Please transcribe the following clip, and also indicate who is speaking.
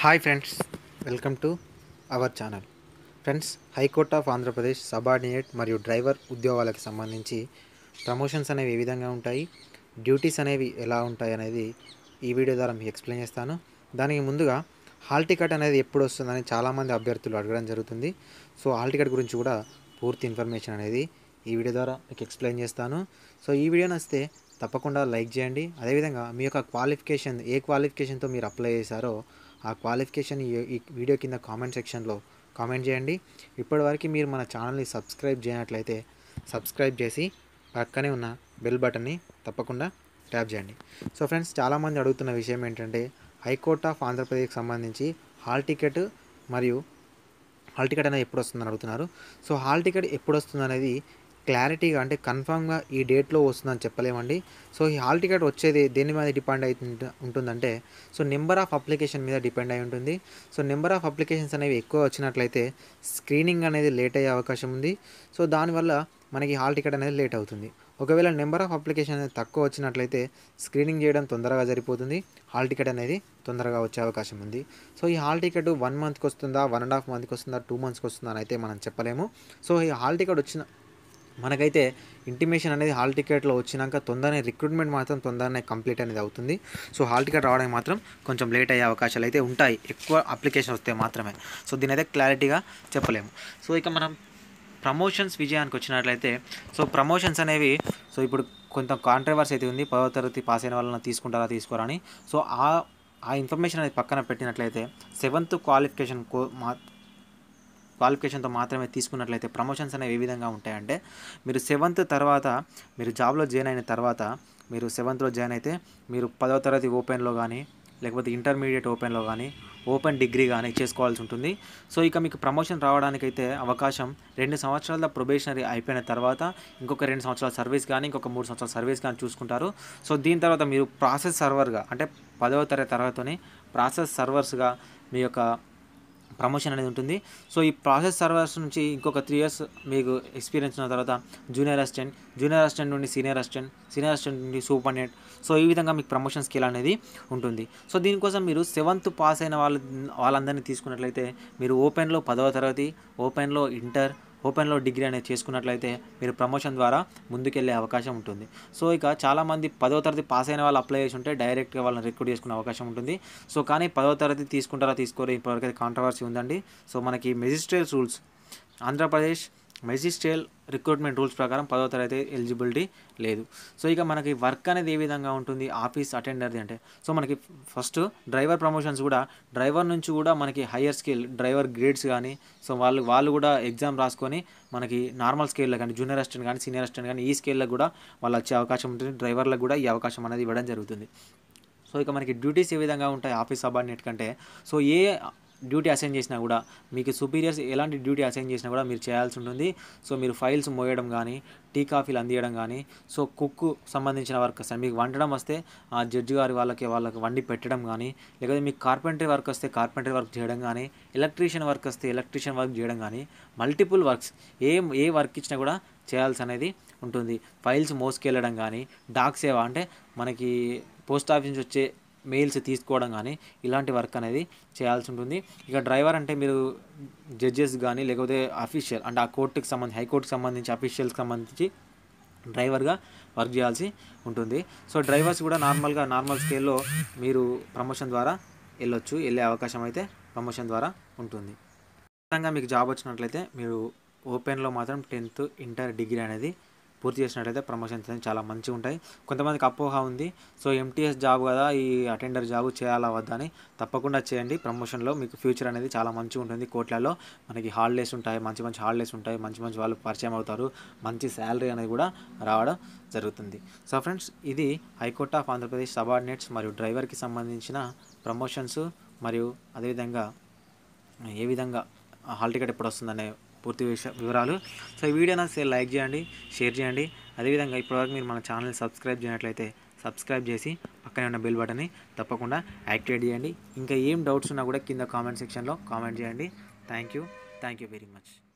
Speaker 1: hi friends welcome to our channel friends high court of Andhra Pradesh subordinate మరియు driver ఉద్యోగాలకు సంబంధించి promotions అనేవి ఏ విధంగా ఉంటాయి డ్యూటీస్ అనేవి ఎలా ఉంటాయి అనేది ఈ వీడియో ద్వారా మీకు ఎక్స్ప్లెయిన్ చేస్తాను దానికి ముందుగా హాల్ టికెట్ అనేది ఎప్పుడు వస్తుందని చాలామంది అభ్యర్థులు అడగడం జరుగుతుంది సో హాల్ టికెట్ గురించి కూడా పూర్తి ఇన్ఫర్మేషన్ అనేది ఈ వీడియో ద్వారా మీకు ఎక్స్ప్లెయిన్ చేస్తాను సో ఈ వీడియో నచ్చితే తప్పకుండా లైక్ చేయండి అదేవిధంగా మీ యొక్క క్వాలిఫికేషన్ ఏ క్వాలిఫికేషన్తో మీరు అప్లై చేశారో ఆ క్వాలిఫికేషన్ ఈ ఈ వీడియో కింద కామెంట్ సెక్షన్లో కామెంట్ చేయండి ఇప్పటివరకు మీరు మన ఛానల్ని సబ్స్క్రైబ్ చేయనట్లయితే సబ్స్క్రైబ్ చేసి పక్కనే ఉన్న బెల్ బటన్ని తప్పకుండా ట్యాప్ చేయండి సో ఫ్రెండ్స్ చాలామంది అడుగుతున్న విషయం ఏంటంటే హైకోర్ట్ ఆఫ్ ఆంధ్రప్రదేశ్కి సంబంధించి హాల్ టికెట్ మరియు హాల్ టికెట్ అనేది ఎప్పుడు వస్తుందని అడుగుతున్నారు సో హాల్ టికెట్ ఎప్పుడు వస్తుంది అనేది క్లారిటీగా అంటే కన్ఫామ్గా ఈ డేట్లో వస్తుందని చెప్పలేమండి సో ఈ హాల్ టికెట్ వచ్చేది దేని మీద డిపెండ్ అయి ఉంటుందంటే సో నెంబర్ ఆఫ్ అప్లికేషన్ మీద డిపెండ్ అయి ఉంటుంది సో నెంబర్ ఆఫ్ అప్లికేషన్స్ అనేవి ఎక్కువ వచ్చినట్లయితే స్క్రీనింగ్ అనేది లేట్ అయ్యే అవకాశం ఉంది సో దానివల్ల మనకి హాల్ టికెట్ అనేది లేట్ అవుతుంది ఒకవేళ నెంబర్ ఆఫ్ అప్లికేషన్ అనేది తక్కువ వచ్చినట్లయితే స్క్రీనింగ్ చేయడం తొందరగా సరిపోతుంది హాల్ టికెట్ అనేది తొందరగా వచ్చే అవకాశం ఉంది సో ఈ హాల్ టికెట్ వన్ మంత్కి వస్తుందా వన్ అండ్ హాఫ్ మంత్కి వస్తుందా టూ మంత్స్కి వస్తుందా అని అయితే మనం చెప్పలేము సో ఈ హాల్ టికెట్ వచ్చిన మనకైతే ఇంటిమేషన్ అనేది హాల్ టికెట్లో వచ్చినాక తొందరనే రిక్రూట్మెంట్ మాత్రం తొందరనే కంప్లీట్ అనేది అవుతుంది సో హాల్ టికెట్ రావడానికి మాత్రం కొంచెం లేట్ అయ్యే అవకాశాలు అయితే ఉంటాయి ఎక్కువ అప్లికేషన్ వస్తే మాత్రమే సో దీని అయితే క్లారిటీగా చెప్పలేము సో ఇక మనం ప్రమోషన్స్ విజయానికి వచ్చినట్లయితే సో ప్రమోషన్స్ అనేవి సో ఇప్పుడు కొంత కాంట్రవర్సీ అయితే ఉంది పదవ తరగతి పాస్ అయిన వాళ్ళని తీసుకుంటారా తీసుకోరా అని సో ఆ ఆ ఇన్ఫర్మేషన్ అనేది పక్కన పెట్టినట్లయితే సెవెంత్ క్వాలిఫికేషన్ కో మా క్వాలిఫికేషన్తో మాత్రమే తీసుకున్నట్లయితే ప్రమోషన్స్ అనేవి ఏ విధంగా ఉంటాయంటే మీరు సెవెంత్ తర్వాత మీరు జాబ్లో జాయిన్ అయిన తర్వాత మీరు సెవెంత్లో జాయిన్ అయితే మీరు పదవ తరగతి ఓపెన్లో కానీ లేకపోతే ఇంటర్మీడియట్ ఓపెన్లో కానీ ఓపెన్ డిగ్రీ కానీ చేసుకోవాల్సి ఉంటుంది సో ఇక మీకు ప్రమోషన్ రావడానికైతే అవకాశం రెండు సంవత్సరాల ప్రొబేషనరీ అయిపోయిన తర్వాత ఇంకొక రెండు సంవత్సరాల సర్వీస్ కానీ ఇంకొక మూడు సంవత్సరాల సర్వీస్ కానీ చూసుకుంటారు సో దీని తర్వాత మీరు ప్రాసెస్ సర్వర్గా అంటే పదవ తరగతి తర్వాతనే ప్రాసెస్ సర్వర్స్గా మీ యొక్క ప్రమోషన్ అనేది ఉంటుంది సో ఈ ప్రాసెస్ సర్వర్స్ నుంచి ఇంకొక త్రీ ఇయర్స్ మీకు ఎక్స్పీరియన్స్ ఉన్న తర్వాత జూనియర్ అసిస్టెంట్ జూనియర్ అసిస్టెంట్ నుండి సీనియర్ అసిస్టెంట్ సీనియర్ అసిస్టెంట్ నుండి సూపర్నెట్ సో ఈ విధంగా మీకు ప్రమోషన్ స్కేల్ అనేది ఉంటుంది సో దీనికోసం మీరు సెవెంత్ పాస్ అయిన వాళ్ళ వాళ్ళందరినీ తీసుకున్నట్లయితే మీరు ఓపెన్లో పదవ తరగతి ఓపెన్లో ఇంటర్ ఓపెన్లో డిగ్రీ అనేది చేసుకున్నట్లయితే మీరు ప్రమోషన్ ద్వారా ముందుకెళ్ళే అవకాశం ఉంటుంది సో ఇక చాలామంది పదో తరగతి పాస్ అయిన వాళ్ళు అప్లై చేసి ఉంటే డైరెక్ట్గా వాళ్ళని రిక్రూట్ చేసుకునే అవకాశం ఉంటుంది సో కానీ పదో తరగతి తీసుకుంటారా తీసుకోరు ఇప్పటివరకు అయితే కాంట్రవర్సీ ఉందండి సో మనకి magisterial rules Andhra Pradesh magisterial recruitment rules ప్రకారం పదో తరగతి ఎలిజిబిలిటీ లేదు సో ఇక మనకి వర్క్ అనేది ఏ విధంగా ఉంటుంది ఆఫీస్ అటెండర్ది అంటే సో మనకి ఫస్ట్ డ్రైవర్ ప్రమోషన్స్ కూడా డ్రైవర్ నుంచి కూడా మనకి హయ్యర్ స్కేల్ డ్రైవర్ గ్రేడ్స్ కానీ సో వాళ్ళు వాళ్ళు కూడా ఎగ్జామ్ రాసుకొని మనకి నార్మల్ స్కేల్లో కానీ జూనియర్ అసిస్టెంట్ కానీ సీనియర్ అసిస్టెంట్ కానీ ఈ స్కేల్లో కూడా వాళ్ళు వచ్చే అవకాశం ఉంటుంది డ్రైవర్లకు కూడా ఈ అవకాశం అనేది ఇవ్వడం జరుగుతుంది సో ఇక మనకి డ్యూటీస్ ఏ విధంగా ఉంటాయి ఆఫీస్ సబార్డినేట్ కంటే సో ఏ డ్యూటీ అసైన్ చేసినా కూడా మీకు సుపీరియర్స్ ఎలాంటి డ్యూటీ అసైన్ చేసినా కూడా మీరు చేయాల్సి ఉంటుంది సో మీరు ఫైల్స్ మోయడం కానీ టీ కాఫీలు అందియడం కానీ సో కుక్ సంబంధించిన వర్క్ వస్తాయి మీకు వండడం వస్తే ఆ జడ్జి గారి వాళ్ళకి వాళ్ళకి వండి పెట్టడం కానీ లేకపోతే మీకు కార్పెంటరీ వర్క్ వస్తే కార్పెంటరీ వర్క్ చేయడం కానీ ఎలక్ట్రీషియన్ వర్క్ వస్తే ఎలక్ట్రీషియన్ వర్క్ చేయడం కానీ మల్టిపుల్ వర్క్స్ ఏ ఏ వర్క్ ఇచ్చినా కూడా చేయాల్సి అనేది ఉంటుంది ఫైల్స్ మోసుకెళ్ళడం కానీ డాక్ సేవ అంటే మనకి పోస్ట్ ఆఫీస్ నుంచి వచ్చే మెయిల్స్ తీసుకోవడం కానీ ఇలాంటి వర్క్ అనేది చేయాల్సి ఉంటుంది ఇక డ్రైవర్ అంటే మీరు జడ్జెస్ కానీ లేకపోతే అఫీషియల్ అంటే ఆ కోర్టుకి సంబంధించి హైకోర్టుకి సంబంధించి అఫీషియల్కి సంబంధించి డ్రైవర్గా వర్క్ చేయాల్సి ఉంటుంది సో డ్రైవర్స్ కూడా నార్మల్గా నార్మల్ స్కేల్లో మీరు ప్రమోషన్ ద్వారా వెళ్ళొచ్చు వెళ్ళే అవకాశం అయితే ప్రమోషన్ ద్వారా ఉంటుంది ఖచ్చితంగా మీకు జాబ్ వచ్చినట్లయితే మీరు ఓపెన్లో మాత్రం టెన్త్ ఇంటర్ డిగ్రీ అనేది పూర్తి చేసినట్లయితే ప్రమోషన్స్ అనేది చాలా మంచిగా ఉంటాయి కొంతమందికి అపోహ ఉంది సో ఎంటీఎస్ జాబ్ కదా ఈ అటెండర్ జాబ్ చేయాలా వద్దా అని తప్పకుండా చేయండి ప్రమోషన్లో మీకు ఫ్యూచర్ అనేది చాలా మంచిగా ఉంటుంది కోట్లలో మనకి హాలిడేస్ ఉంటాయి మంచి మంచి హాలిడేస్ ఉంటాయి మంచి మంచి వాళ్ళు పరిచయం అవుతారు మంచి శాలరీ అనేది కూడా రావడం జరుగుతుంది సో ఫ్రెండ్స్ ఇది హైకోర్ట్ ఆఫ్ ఆంధ్రప్రదేశ్ సబార్డినేట్స్ మరియు డ్రైవర్కి సంబంధించిన ప్రమోషన్స్ మరియు అదేవిధంగా ఏ విధంగా హాల్ టికెట్ ఎప్పుడు వస్తుందనే పూర్తి విషయ వివరాలు సో ఈ వీడియో నాకు లైక్ చేయండి షేర్ చేయండి అదేవిధంగా ఇప్పటివరకు మీరు మన ఛానల్ సబ్స్క్రైబ్ చేయనట్లయితే సబ్స్క్రైబ్ చేసి పక్కనే ఉన్న బెల్ బటన్ని తప్పకుండా యాక్టివేట్ చేయండి ఇంకా ఏం డౌట్స్ ఉన్నా కూడా కింద కామెంట్ సెక్షన్లో కామెంట్ చేయండి thank you thank you very much